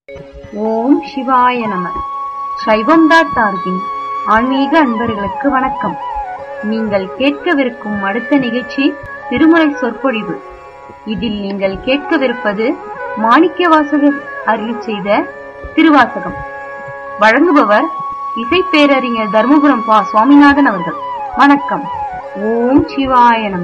ஓம் சிவாய நம சைவம் டாட் டார்கின் ஆன்மீக அன்பர்களுக்கு வணக்கம் நீங்கள் கேட்கவிருக்கும் அடுத்த நிகழ்ச்சி திருமுறை சொற்பொழிவு இதில் நீங்கள் கேட்கவிருப்பது மாணிக்க வாசகர் அருளி செய்த திருவாசகம் வழங்குபவர் இசைப்பேரறிஞர் தர்மபுரம் பா சுவாமிநாதன் அவர்கள் வணக்கம் ஓம் சிவாய நம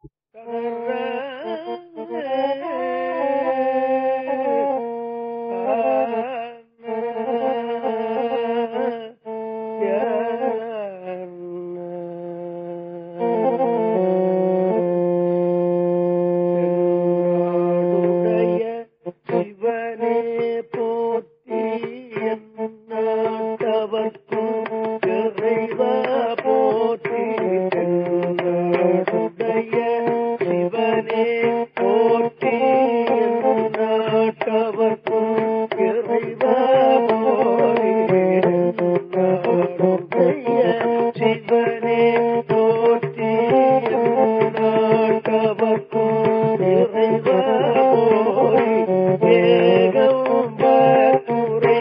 சிவனே போற்றி என்னாட்டவர்க்கும் இறைவா போற்றி என்னாடுடைய சிவனே போற்றி என்னாட்டவர்க்கும் இறைவா போற்றி என்னாடுடைய சிவனே போற்றி என்னாட்டவர்க்கும் இறைவா போற்றி ஏகம் துறை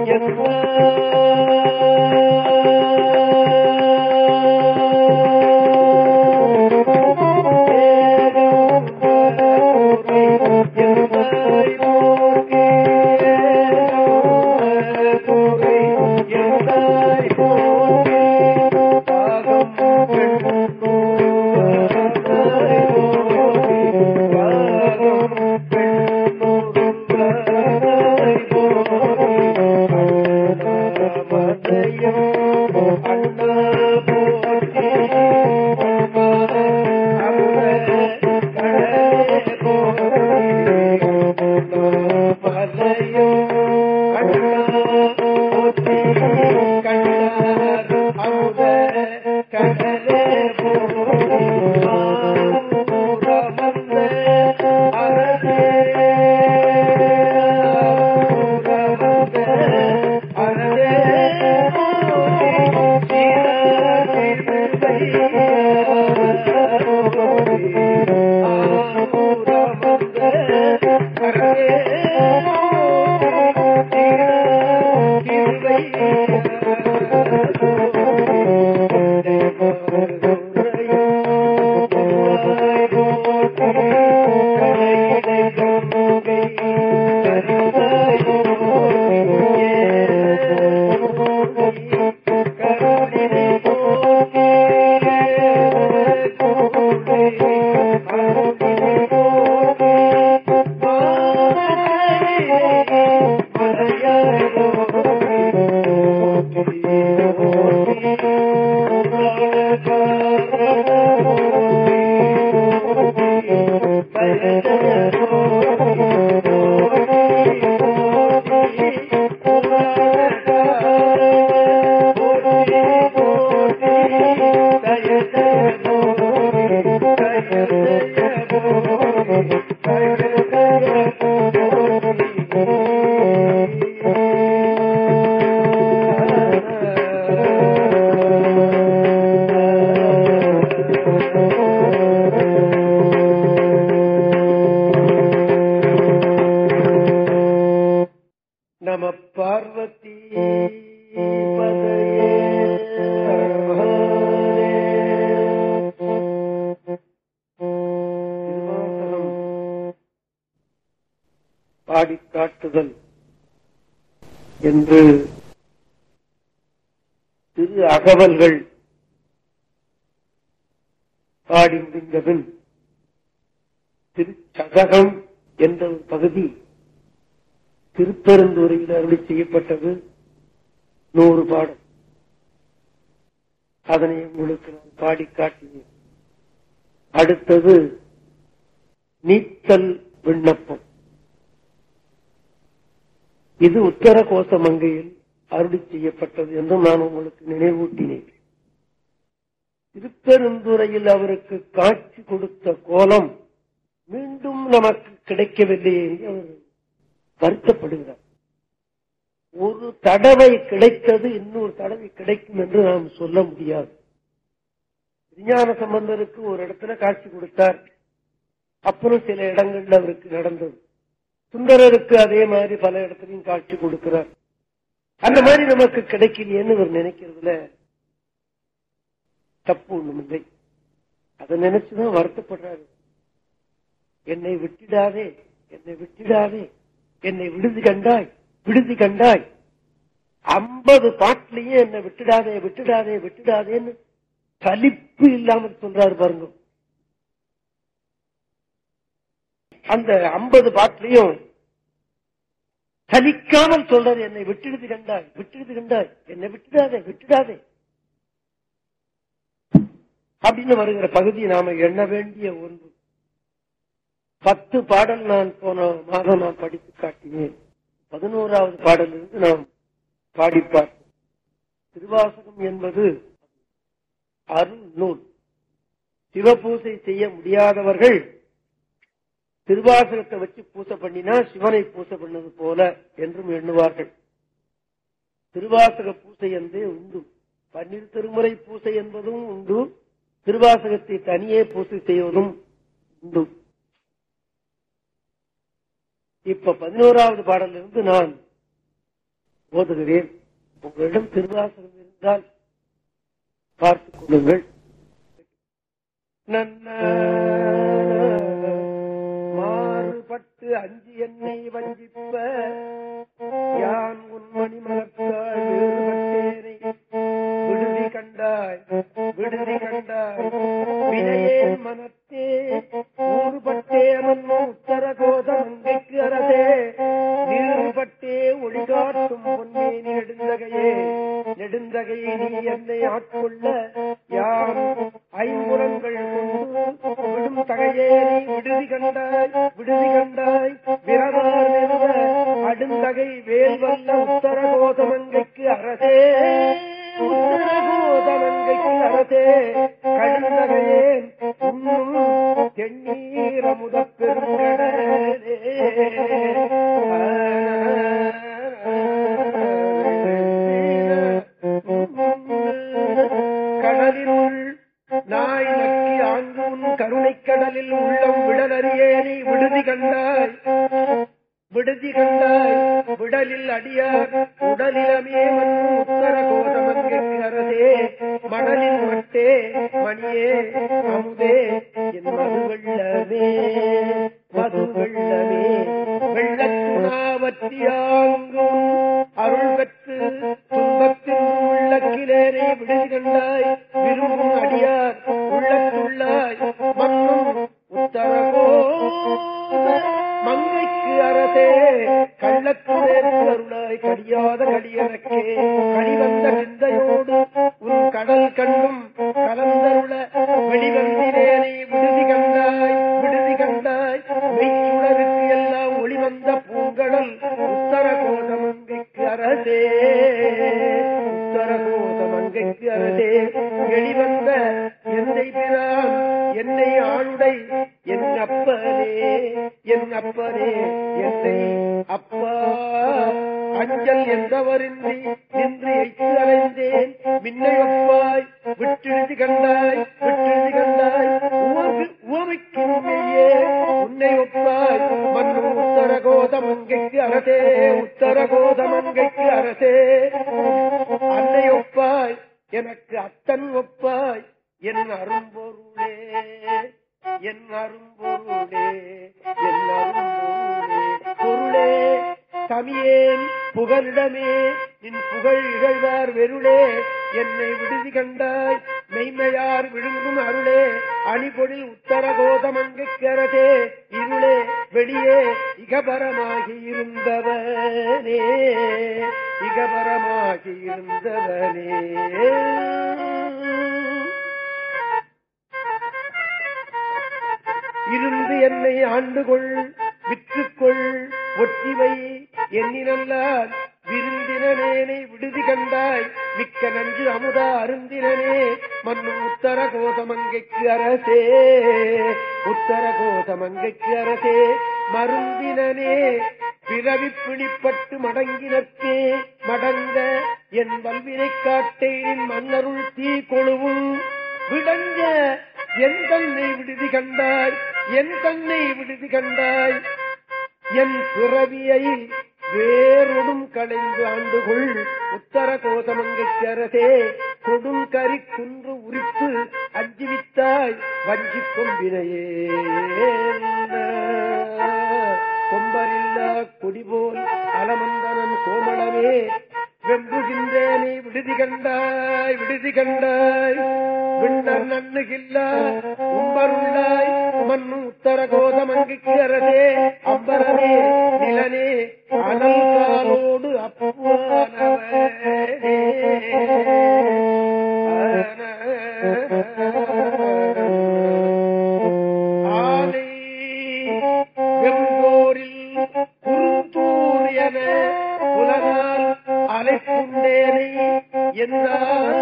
நம பார்வதி பதையே பாடி காட்டுதல் என்று திரு அகவல்கள் பாடி முடிந்தபின் திருச்சதகம் என்ற ஒரு பகுதி திருப்பெருந்துறையில் அருளி செய்யப்பட்டது நூறு பாடம் அதனை உங்களுக்கு நான் பாடி காட்டினேன் அடுத்தது நீத்தல் விண்ணப்பம் இது உத்தர கோசமங்கையில் அருளி செய்யப்பட்டது என்று நான் உங்களுக்கு நினைவூட்டினேன் திருப்பெருந்துறையில் அவருக்கு காட்சி கொடுத்த கோலம் மீண்டும் நமக்கு கிடைக்கவில்லையே என்று அவர் வருத்தப்படுகிறார் ஒரு தடவை கிடைத்தது இன்னொரு தடவை கிடைக்கும் என்று நாம் சொல்ல முடியாது விஞ்ஞான சம்பந்தருக்கு ஒரு இடத்துல காட்சி கொடுத்தார் அப்புறம் சில இடங்கள்ல அவருக்கு நடந்தது சுந்தரருக்கு அதே மாதிரி பல இடத்துலையும் காட்சி கொடுக்கிறார் அந்த மாதிரி நமக்கு கிடைக்கலையேன்னு இவர் நினைக்கிறதுல தப்பு ஒண்ணும் இல்லை அதை நினைச்சுதான் வருத்தப்படுறாரு என்னை விட்டுடாதே என்னை விட்டுடாதே என்னை விடுதி கண்டாய் விடுதி கண்டாய் ஐம்பது பாட்டிலையும் என்னை விட்டுடாதே விட்டுடாதே விட்டுடாதேன்னு சலிப்பு இல்லாமல் சொல்றாரு பாருங்க அந்த ஐம்பது பாட்டிலையும் சலிக்காமல் சொல்றாரு என்னை விட்டுடுது கண்டாய் விட்டுடுது கண்டாய் என்னை விட்டுடாதே விட்டுடாதே அப்படின்னு வருகிற பகுதி நாம எண்ண வேண்டிய ஒன்று பத்து பாடல் நான் போன மாதம் நான் படித்து காட்டினேன் பதினோராவது பாடலிருந்து நாம் பாடி பார்த்தோம் திருவாசகம் என்பது அருள் நூல் சிவபூசை செய்ய முடியாதவர்கள் திருவாசகத்தை வச்சு பூசை பண்ணினா சிவனை பூசை பண்ணது போல என்றும் எண்ணுவார்கள் திருவாசக பூசை என்றே உண்டு பன்னீர் திருமுறை பூசை என்பதும் உண்டு திருவாசகத்தை தனியே பூசை செய்வதும் உண்டு இப்ப பதினோராவது பாடலிருந்து நான் ஓதுகிறேன் உங்களிடம் திருவாசகம் இருந்தால் பார்த்துக் கொள்ளுங்கள் மாறுபட்டு அஞ்சு என்னை வஞ்சிப்ப யான் உன்மணி மலர்த்தாள் வேறுபட்டேனை விடுதி கண்டாய் விடுதி கண்டாய் வினையேன் மனத்தே ஊறுபட்டே மன்னோ உத்தர கோதமங்கைக்கு அரசே நீறுபட்டே ஒளிகாட்டும் பொன்னே நெடுந்தகையே நெடுந்தகையை நீ என்னை ஆட்கொள்ள யான் ஐம்புறங்கள் கொண்டு விடும் தகையே நீ விடுதி கண்டாய் விடுதி கண்டாய் விரதார் நிறுவ அடுந்தகை வேல்வல்ல உத்தர கோதமங்கைக்கு அரசே உத்தர கோதமங்கைக்கு அரசே கடுந்தகையேன் உண்ணும் தென்னீர முதப் பெருங்கடலே கடலினுள் நாய் நக்கி ஆங்கு உன் கருணைக் கடலில் உள்ளம் விடலறியேனை விடுதி கண்டாய் விடுதி கண்டாய் விடலில் அடியார் உடலிலமே மற்றும் உத்தர கோதமங்கைக்கு அரசே மணலின் மட்டே மணியே அமுதே என் மது வெள்ளமே மது வெள்ளமே வெள்ளத்துணாவற்றியாங்கும் அருள் பெற்று துன்பத்தின் உள்ளக்கிலேனை விடுதி கண்டாய் விரும்பும் அடியார் உள்ளத்துள்ளாய் மன்னும் உத்தரகோ மங்கைக்கு அரசே கள்ளத்துடே அருளாய் கடியாத கடியனக்கே கடிவந்த சிந்தையோடு உன் கடல் கண்ணும் கலந்தருள வெளிவந்தினேனை விடுதி கண்டாய் விடுதி கண்டாய் மெய்ச்சுடருக்கு எல்லாம் ஒளிவந்த பூங்கடல் உத்தர கோதமங்கைக்கு அரசே உத்தர கோதமங்கைக்கு அரசே வெளிவந்த எந்தை பிரான் என்னை ஆளுடை என் அப்பனே என் அப்பனே என்னை அப்பா அஞ்சல் என்றவரின்றி நின்று எய்த்து அலைந்தேன் மின்னை ஒப்பாய் விட்டெழுதி கண்டாய் விட்டெழுதி கண்டாய் உவகு உவமைக்கு உண்மையே உன்னை ஒப்பாய் மன்னும் உத்தர கோதமங்கைக்கு அரசே உத்தர கோதமங்கைக்கு அரசே அன்னை ஒப்பாய் எனக்கு அத்தன் ஒப்பாய் என் அரும்பொருளே என் அரும்பொருளே என் அரும்பொருளே பொருளே தமியேன் புகலிடமே நின் புகழ் இகழ்வார் வெருளே என்னை விடுதி கண்டாய் மெய்மையார் விழுங்கும் அருளே அணிபொழில் உத்தர கோதமங்கைக்கு அரசே இருளே வெளியே இகபரமாகி இருந்தவனே இகபரமாகி இருந்தவனே இருந்து என்னை ஆண்டுகொள் விற்றுக்கொள் ஒற்றிவை எண்ணினல்லால் விருந்தினேனை விடுதி கண்டாய் மிக்க நஞ்சு அமுதா அருந்தினனே மன்னும் உத்தர கோதமங்கைக்கு அரசே உத்தர கோதமங்கைக்கு அரசே மருந்தினனே பிறவி பிணிப்பட்டு மடங்கினர்க்கே மடங்க என் வல்வினை காட்டேனின் மன்னருள் தீ கொழுவும் விடங்க என் தன்னை விடுதி கண்டாய் என் தன்னை விடுதி கண்டாய் என் பிறவியை வேறொடும் களைந்து ஆண்டுகொள் உத்தர கோதமங்கைக்கு அரசே கொடும் கரி குன்று உரித்து அஞ்சுவித்தாய் வஞ்சிக் கொம்பினையே கொம்பரில்லா கொடிபோல் அலமந்தனம் கோமளமே வெம்புகின்றேனே விடுதி கண்டாய் விடுதி கண்டாய் விண்ணர் நன்னுகில்லா உம்பருள்ளாய் மண்ணு உத்தர கோதமங்கிக்கு அரசே அம்பரமே நிலனே அனல் காலோடு ஆனை வெம்போரில் குறுந்தூர் என உலகால் அலைக்குண்டேனை என்றாய்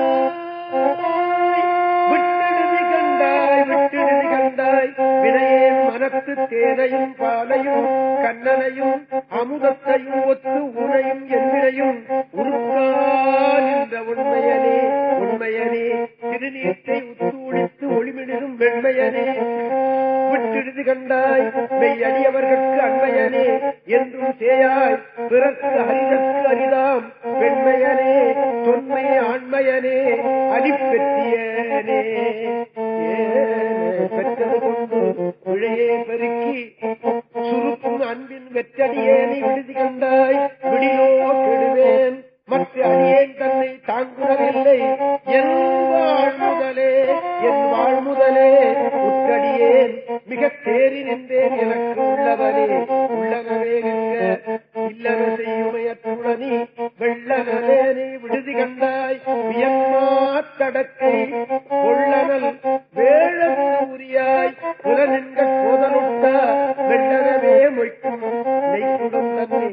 விட்டெழுதி கண்டாய் விட்டெழுதி கண்டாய் வினையேன் மனத்து தேனையும் பாலையும் கண்ணனையும் அமுதத்தையும் ஒத்து உனையும் எந்திரையும் உருக்கால் என்ற உண்மையனே உண்மையனே திருநீட்டை உத்தூடித்து ஒளிமிடும் வெண்மையனே விட்டெழுதி கண்டாய் மெய் அடியவர்களுக்கு அண்மையனே என்றும் சேயாய் பிறர்க்கு அரிதற்கு அரிதாம் வெண்மையனே தொன்மை ஆண்மையனே அடிப்பெற்றியனே பெற்றது கொண்டு விழையே பெருக்கி சுருக்கும் அன்பின் வெற்றடியேனை விடுதி கண்டாய் விடியோ கெடுவேன் மற்ற அடியேன் தன்னை தாங்குவதில்லை என் வாழ்முதலே என் வாழ்முதலே உற்றடியேன் மிக தேறி நின்றேன் எனக்கு உள்ளவனே உள்ளனவே நிற்க இல்லன செய்யுமையற்றுடனி வெள்ளனவேனை விடுதி கண்டாய் வியன்மாத்தடக்கை கொள்ளனல் வேழக்கூறியாய் புலனின்ற போதனுட்ட வெள்ளனவே மொய்க்கும் நெய்க்குடும் தன்னை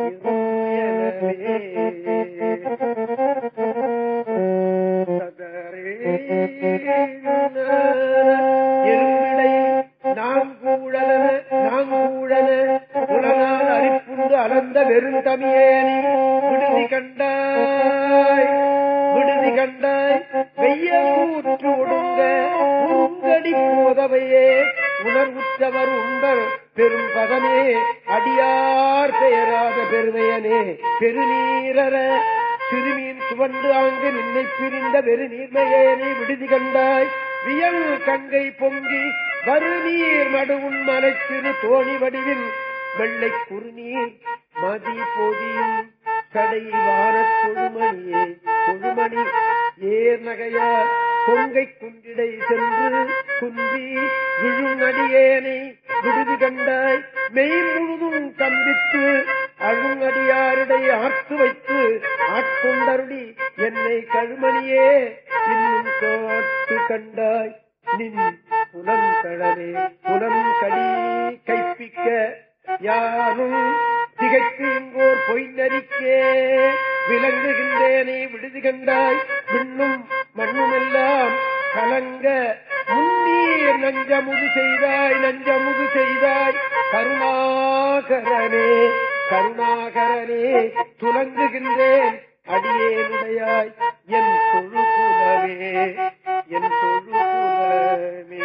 எருமிடை நாங்கூழலன நாங்கூழன புலனால் அரிப்புண்டு அலந்த வெறுந்தமியேனி விடுதி கண்டாய் விடுதி கண்டாய் வெய்ய கூற்று ஒடுங்க உங்கடி போதவையே உணர்வுற்றவர் உண்டர் பெரும் பதமே அடியார் பெயராத பெருமையனே பெருநீரர சிறுமீன் சுவண்டு ஆங்கு நின்னை பிரிந்த வெறு நீர்மையேனை விடுதி கண்டாய் வியல் கங்கை பொங்கி வருநீர் மடுவும் மலைச்சிறு தோணி வடிவில் வெள்ளை குறுநீர் மதி பொதியும் கடை வாரத் கொழுமணியே கொழுமணி ஏர் நகையார் கொங்கை குன்றிடை சென்று குந்தி விழும் அடியேனை விடுதி கண்டாய் மெய் முழுதும் கம்பித்து அழுங்கடியாருடை ஆர்த்து வைத்து ஆட்கொண்டருடி என்னை கழுமணியே இன்னும் காட்டு கண்டாய் நின் புலம் கடலே புலம் கடி கைப்பிக்க யாரும் திகைக்கு இங்கோர் பொய் நரிக்கே விளங்குகின்றேனே விடுதி கண்டாய் விண்ணும் மண்ணுமெல்லாம் கலங்க முன்னீர் நஞ்சமுது செய்தாய் நஞ்சமுது செய்தாய் கருணாகரனே கருணாகரனே துலங்குகின்றேன் அடியேனுடையாய் என் தொழுகுலமே என் தொழுகுலமே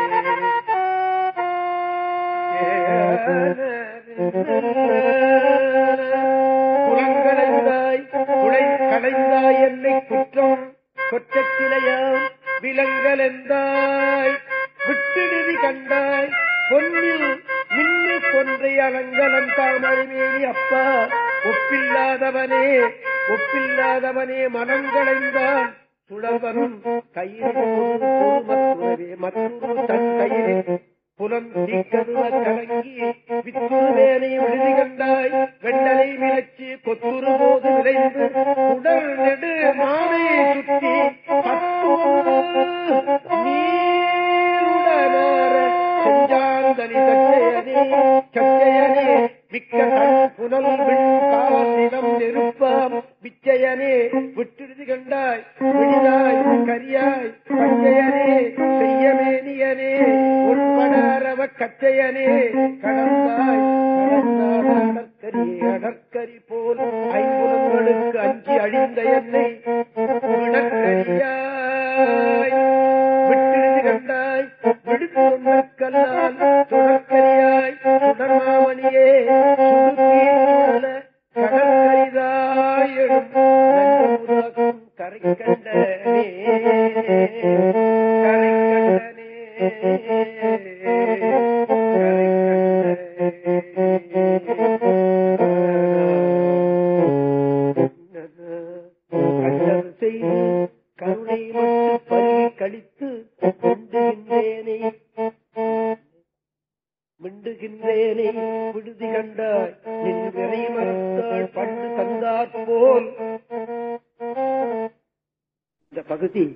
புலங்களைந்தாய் குலை களைந்தாய் என்னை குற்றம் கொற்றச் சிலையாம் விலங்கலெந்தாய் விட்டு நிதி கண்டாய் பொன்னில் மின்னு கொன்றை அலங்கலம் தாமரைமேனி அப்பா ஒப்பில்லாதவனே ஒப்பில்லாதவனே மனங்களைந்தான் சுழவனும் கையில் பொறுமத்துறவே மற்றொரு தன் கையில் புலம் தீக்கருவ கலங்கி வித்துரு வேலை விடுதி கண்டாய் வெண்ணலை விளச்சி கொத்துரு போது விளைந்து உடல் நெடு மானை சுற்றி நீருடனார செஞ்சாந்தனி கச்சையனே கச்சையனே மிக்க தன் புனல் விண் காலம் நெருப்பாம் விச்சையனே விட்டுடுதி கண்டாய் விடிதாய் கரியாய் பச்சையனே செய்யமேனியனே உட்படாரவ கச்சையனே கடந்தாய் கடந்தாடற்கரி அடற்கரி போல் ஐம்புலங்களுக்கு அஞ்சி அழிந்த என்னை விடக்கரியாய் விட்டிருதி கண்டாய் விடுத்து கொண்டற்கல்லால் தொடக்கரியாய் சுடர்மாமணியே தேடும் நஞ்சமுதாக்கும் கரை கண்டனே கரை கண்டனே கண்டது செய்து கருணை மட்டு பருகி கழித்து மிண்டுகின்றேனே மிண்டுகின்றேனே விடுதி கண்டாய் நின் விரை மறுத்தாள் பண்டு தந்தாற் போல் இந்த பகுதி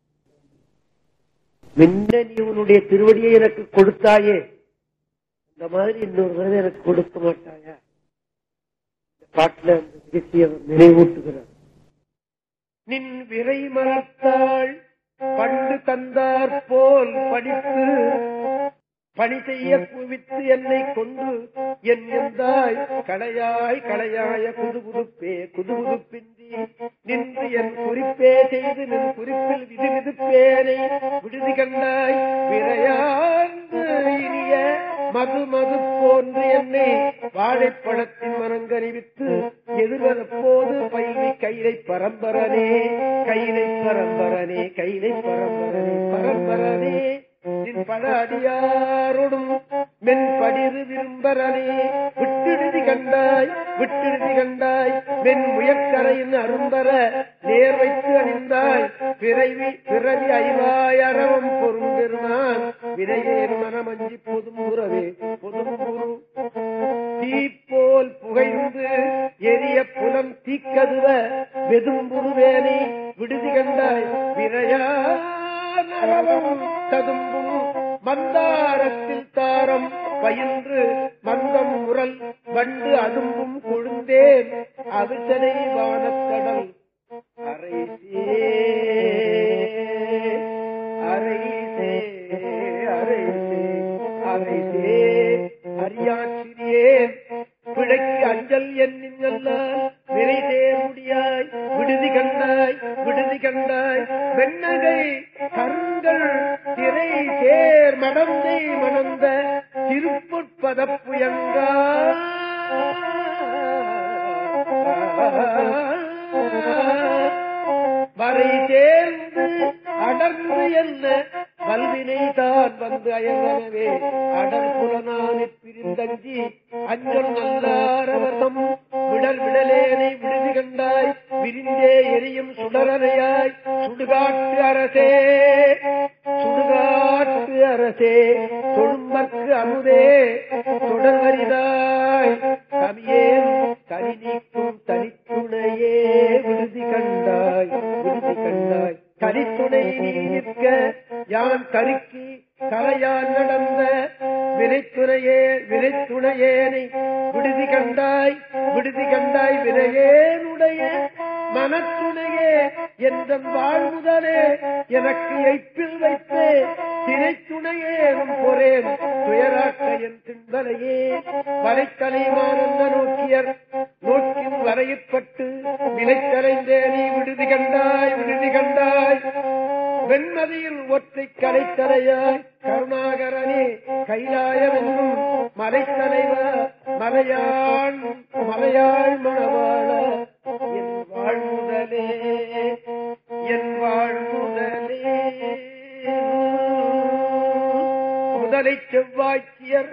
முன்ன நீ உன்னுடைய திருவடியை எனக்கு கொடுத்தாயே இந்த மாதிரி இன்னொரு தடவை எனக்கு கொடுக்க மாட்டாயா இந்த பாட்டுல அந்த நிகழ்ச்சியை அவர் நினைவூட்டுகிறார் நின் விரை மரத்தாள் பண்டு தந்தார் போல் படித்து பணி செய்ய குவித்து என்னை கொண்டு என் எந்தாய் களையாய் களையாய புது புதுப்பே புது புதுப்பின்றி நின்று என் குறிப்பே செய்து நின் குறிப்பில் விது விதுப்பேனை விடுதி கண்டாய் விரையார்ந்து இனிய மது மது போன்று என்னை வாழைப்பழத்தின் மனங்கறிவித்து எதிர்வரப்போது பைவி கைலை பரம்பரனே கைலை பரம்பரனே கைலை பரம்பரனே பரம்பரனே நின் பட அடியாரோடும் மென் படிறு விரும்பரனே விட்டெழுதி கண்டாய் விட்டெழுதி கண்டாய் மென் முயற்கரையின் அரும்பர நேர் வைத்து அணிந்தாய் பிறவி பிறவி ஐவாய் அறவம் பொரும்பெருமான் விரையேன் மனமஞ்சி பொதும்புறவே பொதும்புரு தீப்போல் புகைந்து எரிய புலம் தீக்கதுவ வெதும்புருவேனை விடுதி கண்டாய் விரையா நரவம் ததும்பும் மந்தாரத்தில் தாரம் பயின்று மந்தம் முரல் வண்டு அதும்பும் கொழுந்தேன் அவிச்சனை வானக்கடல் அரைசே அரைசே அரைசே அரைசே அறியாச்சிறியேன் பிழைக்கு அஞ்சல் என்னின்னல்லால் விரைதே முடியாய் விடுதி கண்டாய் விடுதி கண்டாய் வெண்ணகை கருங்கள் திரை சேர் மடந்தை மணந்த திருப்புட்பதப்புயங்கா வரை சேர்ந்து அடர்ந்து என்ன வல்வினை தான் வந்து அயர்வனவே அடர் புலனானி பிரிந்தஞ்சி அஞ்சல் நல்லாரவர்தம் விடல் விடலேனை விடுதி கண்டாய் விரிந்தே எரியும் சுடரனையாய் சுடுகாட்டு அரசே சுடுகாட்டு அரசே தொழும்பற்கு அமுதே தொடர்வரிதாய் கவியேன் கரி நீக்கும் தனித்துணையே விடுதி கண்டாய் விடுதி கண்டாய் கரித்துணை நீ நிற்க யான் கருக்கி கரையான் நடந்த வினைத்துணையே வினைத்துணையேனை விடுதி கண்டாய் விடுதி கண்டாய் வினையேனுடைய மனத்துணையே என்ற வாழ்முதலே எனக்கு எய்ப்பில் வைப்பே திரைத்துணையே உன் பொறேன் துயராக்க என் சிந்தனையே வரைக்கலைமானந்த நோக்கியர் நோக்கின் வரையிற்பட்டு வினைத்தலைந்தேனி விடுதி கண்டாய் விடுதி கண்டாய் வெண்மதியில் ஒற்றை கலைத்தலையாய் கருணாகரனே கைலாயம் என்னும் மலைத்தலைவா மலையாள் மலையாள் மணவாள என் வாழ்முதலே என் வாழ்முதலே முதலை செவ்வாய்க்கியர்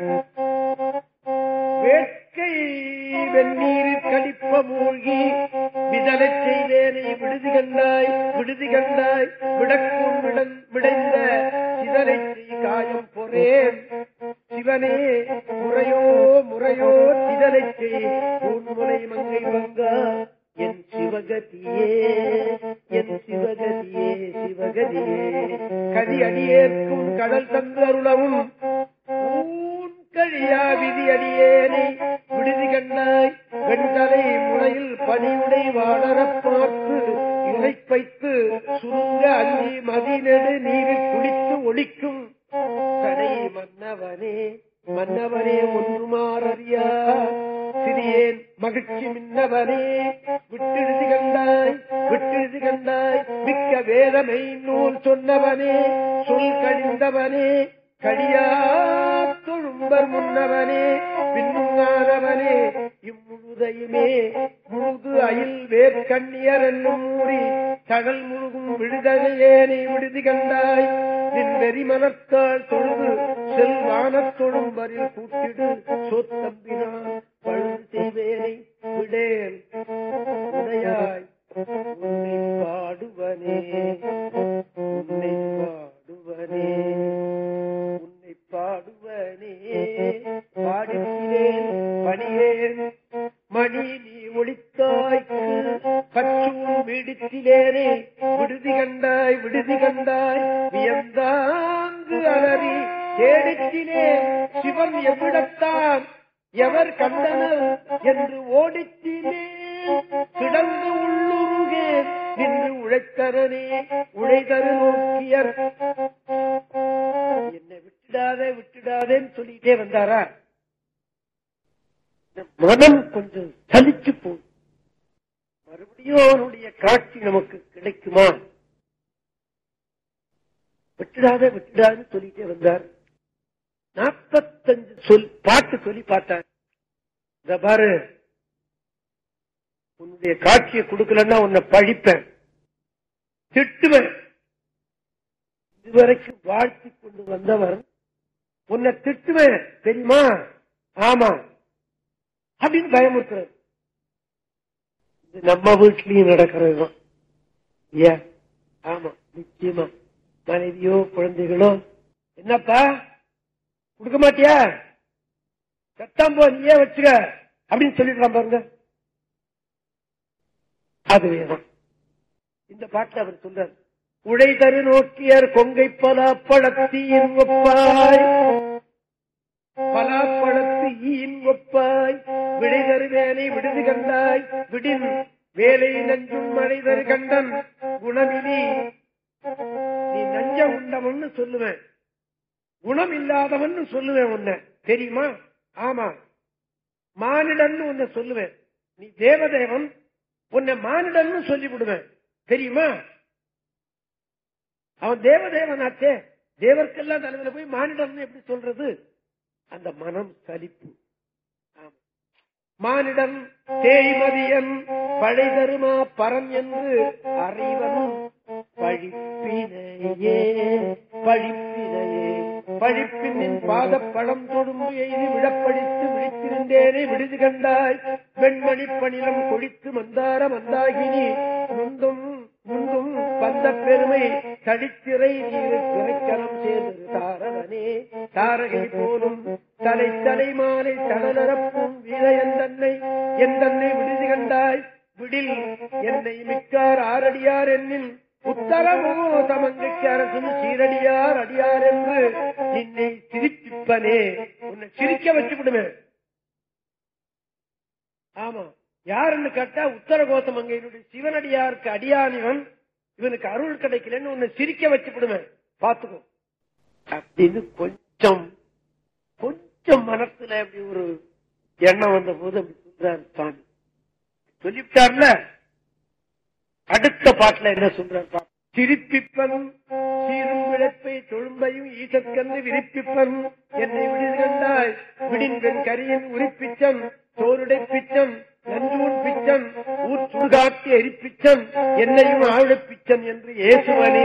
வேட்கை வெந்நீரில் கழிப்ப மூழ்கி விதலச் செய்வேனை விடுதி கண்டாய் விடுதி கண்டாய் விடக்கும் விடன் விடைந்த சிதலை செய் காயம் பொறேன் சிவனே முறையோ முறையோ சிதலை செய் பூன்முனை மங்கை வங்கா என் சிவகதியே என் சிவகதியே சிவகதியே கதி அடியேற்கும் கடல் தந்தருளவும் ஊன் கழியா விதி அடியேனை விடுதி கண்டாய் வெண்கலை முளையில் பனியுடை வாடரப் பார்த்து இழைப்பைத்து சுருங்க அஞ்சி மதிநெடு நீரில் குளித்து ஒழிக்கும் கடை மன்னவனே மன்னவனே ஒன்றுமாறியா சிறியேன் மகிழ்ச்சி மின்னவனே விட்டெழுதி கண்டாய் விட்டெழுதி கண்டாய் மிக்க வேதமை நூல் சொன்னவனே சொல் கழிந்தவனே கடியா தொழும்பர் முன்னவனே பின்னுங்கானவனே இம்முழுத முழுதையுமே முழுது அயில் வேர்க்கண்ணியர் என்னும் மூறி கடல் முழுகும் விடுதலையேனை விடுதி கண்டாய் நின் வெறி மனத்தால் தொழுது செல்வானத் தொழும்பரில் கூட்டிடு சொத்தம்பினான் பழுது செய்வேனை விடேன் உடையாய் உன்னை பாடுவனே உன்னை பாடுவனே உன்னை பாடுவனே பாடுகிறேன் பணியேன் மணி நீ ஒளித்தாய்க்கு பச்சூன் வீடித்திலேனே விடுதி கண்டாய் விடுதி கண்டாய் வியந்தாங்கு அலறி தேடித்திலே சிவன் எவ்விடத்தான் எவர் கண்டனர் என்று ஓடித்திலே கிடந்து உள்ளுருகே நின்று உழைத்தரனே உழைதரு நோக்கியர் என்னை விட்டுடாதே விட்டுடாதேன்னு சொல்லிட்டே வந்தாரா இந்த மனம் கொஞ்சம் சலிச்சு போகும் மறுபடியும் அவனுடைய காட்சி நமக்கு கிடைக்குமா விட்டுடாத விட்டுடாதுன்னு சொல்லிட்டே வந்தார் நாற்பத்தஞ்சு சொல் பாட்டு சொல்லி பார்த்தார் இந்த பாரு உன்னுடைய காட்சியை கொடுக்கலன்னா உன்னை பழிப்பேன் திட்டுவேன் இதுவரைக்கும் வாழ்த்தி கொண்டு வந்தவர் உன்னை திட்டுவேன் தெரியுமா ஆமா அப்படின்னு பயமுறுத்துறாரு இது நம்ம வீட்லயும் நடக்கிறது தான் ஏன் ஆமா நிச்சயமா மனைவியோ குழந்தைகளோ என்னப்பா கொடுக்க மாட்டியா சத்தம் போ நீயே வச்சுக்க அப்படின்னு சொல்லிடுறான் பாருங்க அதுவேதான் இந்த பாட்டில் அவர் சொல்றார் உடை தரு நோக்கியர் கொங்கை பலாப்பழத்து ஈன் ஒப்பாய் பலாப்பழத்து ஈன் ஒப்பாய் விடை தரு வேலை விடுதி கண்டாய் விடின் வேலை நஞ்சும் மழை தரு கண்டன் குணமிலி நீ நஞ்ச உண்டவன்னு சொல்லுவேன் குணம் இல்லாதவன் சொல்லுவேன் உன்னை தெரியுமா ஆமா மானிடன் உன்னை சொல்லுவேன் நீ தேவதேவன் உன்னை மானிடன் சொல்லிவிடுவேன் தெரியுமா அவன் தேவதேவனாச்சே தேவர்க்கெல்லாம் தலைமையில போய் மானிடன் எப்படி சொல்றது அந்த மனம் சலிப்பு ஆமா. மானிடன் தேய்மதியன் படை தருமா பரம் என்று அறிவன் பழிப்பினையே பழிப்பினையே பழிப்பினின் பாதப் பழம் தொடும்பு எய்தி விடப்படித்து விழித்திருந்தேனே விடுதி கண்டாய் வெண்மணி பணிலம் கொடித்து மந்தார மந்தாகினி முந்தும் முந்தும் வந்த பெருமை தடித்திரை நீர் திரைக்கலம் சேர்ந்தது தாரவனே தாரகை போலும் தலை தலை மாலை தடலரப்பும் வீர எந்தன்னை எந்தன்னை விடுதி கண்டாய் விடில் என்னை மிக்கார் ஆரடியார் என்னில் உத்தரமோ தமங்கைக்கு அரசும் சீரடியார் அடியார் என்று நின்னை சிரிப்பிப்பனே உன்னை சிரிக்க வச்சு விடுவேன் ஆமா யாருன்னு கேட்டா உத்தர கோத்தமங்கையினுடைய சிவனடியாருக்கு அடியானிவன் இவனுக்கு அருள் கிடைக்கலன்னு உன்னை சிரிக்க வச்சு விடுவேன் பாத்துக்கோ அப்படின்னு கொஞ்சம் கொஞ்சம் மனசுல அப்படி ஒரு எண்ணம் வந்த போது அப்படி சொல்றாரு சுவாமி சொல்லிவிட்டார்ல அடுத்த பாட்டுல என்ன சொல்றாரு பா- சிரிப்பிப்பன் சீரும் விளைப்பை தொழும்பையும் ஈசற்கன்று விரிப்பிப்பன் என்னை விடுதி கண்டாய் விடின்கண் கரியின் உரிப்பிச்சன் சோருடை பிச்சன் நஞ்சூன் பிச்சன் ஊர் சுடுகாட்டு எரிப்பிச்சன் என்னையும் ஆளுடை பிச்சன் என்று ஏசுவனே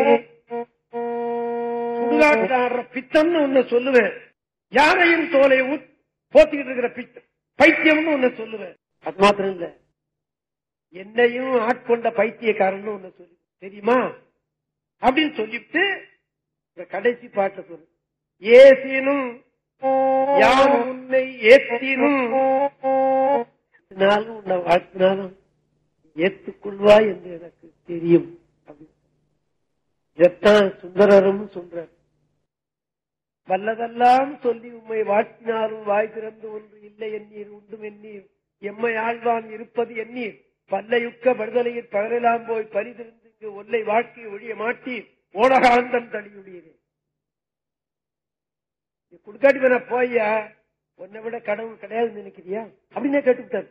சுடுகாட்டு ஆடுற பித்தம்னு உன்னை சொல்லுவேன் யாரையும் தோலை ஊத் போத்திக்கிட்டு இருக்கிற பித்தம் பைத்தியம்னு உன்னை சொல்லுவேன் அது மாத்திரம் இல்ல என்னையும் ஆட்கொண்ட பைத்தியக்காரன் உன்னை சொல்லி தெரியுமா அப்படின்னு சொல்லிட்டு இந்த கடைசி பாட்டை சொல்லு ஏசினும் யான் உன்னை ஏத்தினும் நாளும் உன்னை வாழ்த்தினாலும் ஏத்துக்கொள்வாய் என்று எனக்கு தெரியும் அப்படின்னு. இதைத்தான் சுந்தரரும் சொல்றார் வல்லதெல்லாம் சொல்லி உம்மை வாழ்த்தினாலும் வாய் திறந்து ஒன்று இல்லை எண்ணீர் உண்டும் எண்ணீர் எம்மை ஆழ்வான் இருப்பது எண்ணீர் பல்லையுக்க படுதலையில் பகரெல்லாம் போய் பரிதிருந்து இங்கு ஒல்லை வாழ்க்கை ஒழிய மாட்டீர் ஓடகாந்தம் தடியுடையது நீ குடுக்காட்டி வேணா போய்யா உன்னை விட கடவுள் கிடையாதுன்னு நினைக்கிறியா அப்படின்னே கேட்டுவிட்டார்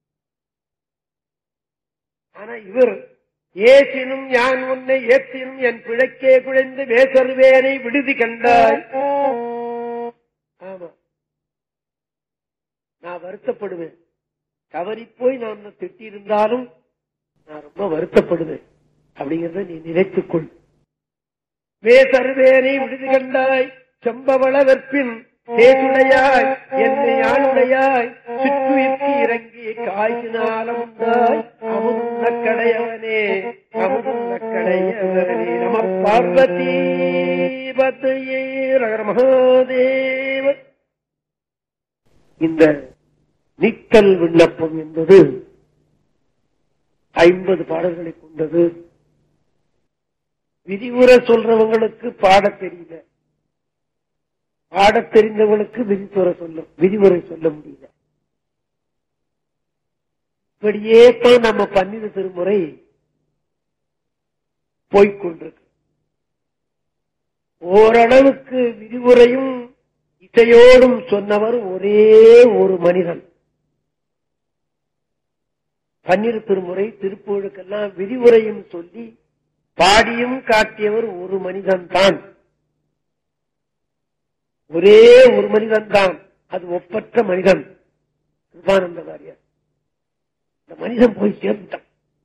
ஆனா இவர் ஏசினும் யான் உன்னை ஏத்தினும் என் பிழைக்கே குழைந்து வேசருவேனை விடுதி கண்டாய் ஆமா நான் வருத்தப்படுவேன் தவறி போய் நான் திட்டியிருந்தாலும் நான் ரொம்ப வருத்தப்படுவேன் அப்படிங்கறத நீ நினைத்துக்கொள் வேசருவேனை விடுதி கண்டாய் செம்பவள வெற்பின் தேசுடையாய் என்னை ஆளுடையாய் சிற்றுயிர்க்கு இறங்கி காய்ச்சினாலும் உண்டாய் அமுதுண்ண கடையவனே அமுதுண்ண கடையவனே நம பார்வதி பத்தையே ரகர மகாதேவ இந்த நீக்கல் விண்ணப்பம் என்பது ஐம்பது பாடல்களை கொண்டது விதிமுறை சொல்றவங்களுக்கு பாடத் தெரியல பாடத் தெரிந்தவங்களுக்கு விதிமுறை சொல்ல விதிமுறை சொல்ல முடியல இப்படியே தான் நம்ம பன்னிரு திருமுறை போய்கொண்டிருக்கு ஓரளவுக்கு விதிமுறையும் இசையோடும் சொன்னவர் ஒரே ஒரு மனிதன் பன்னிரு திருமுறை திருப்புகளுக்கெல்லாம் விதிமுறையும் சொல்லி பாடியும் காட்டியவர் ஒரு மனிதன் தான் ஒரே ஒரு மனிதன் தான் அது ஒப்பற்ற மனிதன் கிருபானந்த வாரியார் இந்த மனிதன் போய் சேர்ந்துட்டான்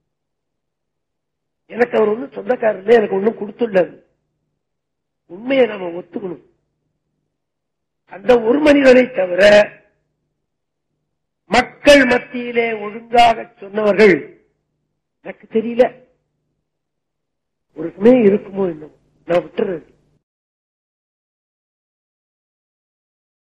எனக்கு அவர் ஒன்னும் சொந்தக்காரர் இல்லை எனக்கு ஒன்னும் கொடுத்துள்ளது உண்மையை நாம ஒத்துக்கணும் அந்த ஒரு மனிதனை தவிர மக்கள் மத்தியிலே ஒழுங்காக சொன்னவர்கள் எனக்கு தெரியல ஒரு சமயம் இருக்குமோ என்னமோ நான் விட்டுறேன்